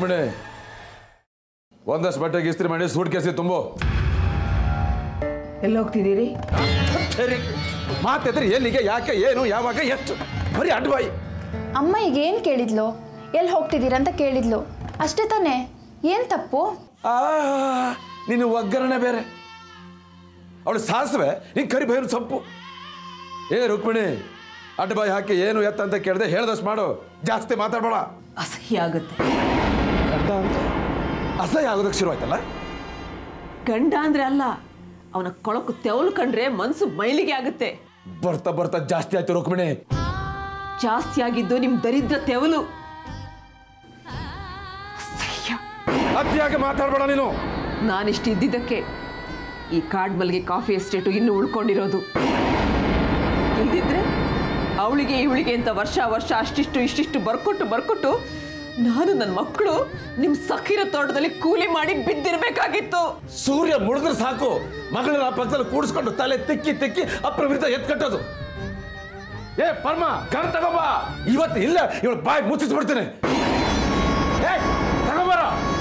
ರುಕ್ಮಿಣಿ ಒಂದಷ್ಟು ಬಟ್ಟೆಗೆ ಇಸ್ತ್ರಿ ಮಾಡಿ ಸೂಟ್ ಕೇಸಿ ತುಂಬು ಎಲ್ಲಿ ಹೋಗ್ತಿದ್ದೀರಿ ಸರಿ ಮಾತಿದ್ರೆ ಎಲ್ಲಿಗೆ ಯಾಕೆ ಏನು ಯಾವಾಗ ಎಷ್ಟು ಬರೀ ಅಡ್ವಾಯಿ ಅಮ್ಮ ಈಗ ಏನು ಕೇಳಿದ್ಲು ಎಲ್ಲಿ ಹೋಗ್ತಿದ್ದೀರಂತ ಕೇಳಿದ್ಲು ಅಷ್ಟೇ ತಾನೇ ಏನು ತಪ್ಪು ಆ ನಿನ್ನ ಒಗ್ಗರಣೆ ಬೇರೆ ಅವಳು ಸಾಸಿವೆ ನೀನು ಕರಿ ಬೈರು ಸೊಪ್ಪು ಏ ರುಕ್ಮಿಣಿ ಅಡ್ಡಬಾಯಿ ಹಾಕಿ ಏನು ಎತ್ತ ಅಂತ ಕೇಳಿದೆ ಹೇಳ್ದಷ್ಟು ಮಾಡು ಜಾಸ್ತಿ ಮಾತಾಡ್ಬೇಡ ಅಸಹ್ಯ ಆಗುತ್ತೆ ಗಂಡ ಅಂತ ಅಸಹ್ಯ ಆಗೋದಕ್ಕೆ ಶುರು ಆಯ್ತಲ್ಲ ಗಂಡ ಅಂದ್ರೆ ಅಲ್ಲ ಅವನ ಕೊಳಕು ತೆವಲು ಕಂಡ್ರೆ ಮನ್ಸು ಮೈಲಿಗೆ ಆಗುತ್ತೆ ಬರ್ತಾ ಬರ್ತಾ ಜಾಸ್ತಿ ಆಯ್ತು ರುಕ್ಮಿಣಿ ಜಾಸ್ತಿ ಆಗಿದ್ದು ನಿಮ್ ದರಿದ್ರ ತೆವಲು ಅಸಹ್ಯ ಅತಿಯಾಗಿ ಮಾತಾಡ್ಬೇಡ ನೀನು ನಾನಿಷ್ಟು ಇದ್ದಿದ್ದಕ್ಕೆ ಈ ಕಾಡ್ ಮಲ್ಗೆ ಕಾಫಿ ಎಸ್ಟೇಟು ಇನ್ನೂ ಉಳ್ಕೊಂಡಿರೋದು ಇಲ್ದಿದ್ರೆ ಅವಳಿಗೆ ಇವಳಿಗೆ ಅಂತ ವರ್ಷ ವರ್ಷ ಅಷ್ಟಿಷ್ಟು ಇಷ್ಟಿಷ್ಟು ಬರ್ಕೊಟ್ಟು ಬರ್ಕೊಟ್ಟು ನಾನು ನನ್ನ ಮಕ್ಕಳು ನಿಮ್ಮ ಸಖಿರ ತೋಟದಲ್ಲಿ ಕೂಲಿ ಮಾಡಿ ಬಿದ್ದಿರ್ಬೇಕಾಗಿತ್ತು ಸೂರ್ಯ ಮುಳುದ್ರೆ ಸಾಕು ಮಗಳನ್ನ ಪಕ್ಕದಲ್ಲಿ ಕೂಡಿಸ್ಕೊಂಡು ತಲೆ ತಿಕ್ಕಿ ತಿಕ್ಕಿ ಅಪ್ರವಿರುದ್ಧ ಎತ್ ಕಟ್ಟೋದು ಏ ಪರ್ಮ ಕಣ್ ತಗೋಬ ಇವತ್ತು ಇಲ್ಲ ಇವಳು ಬಾಯಿ ಮುಚ್ಚಿಸ್ಬಿಡ್ತೀನಿ ಏ ತಗೋಬಾರ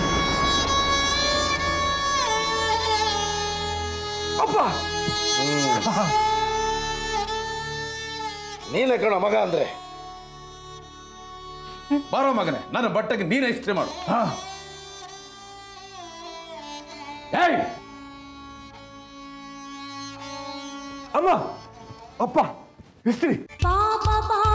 ಅಪ್ಪ ನೀನೇ ಕಣ ಮಗ ಅಂದ್ರೆ ಬಾರೋ ಮಗನೇ ನನ್ನ ಬಟ್ಟೆಗೆ ನೀನೇ ಇಸ್ತ್ರಿ ಮಾಡು ಏಯ್ ಅಮ್ಮ ಅಪ್ಪ ಇಸ್ತ್ರಿ ಪಾಪ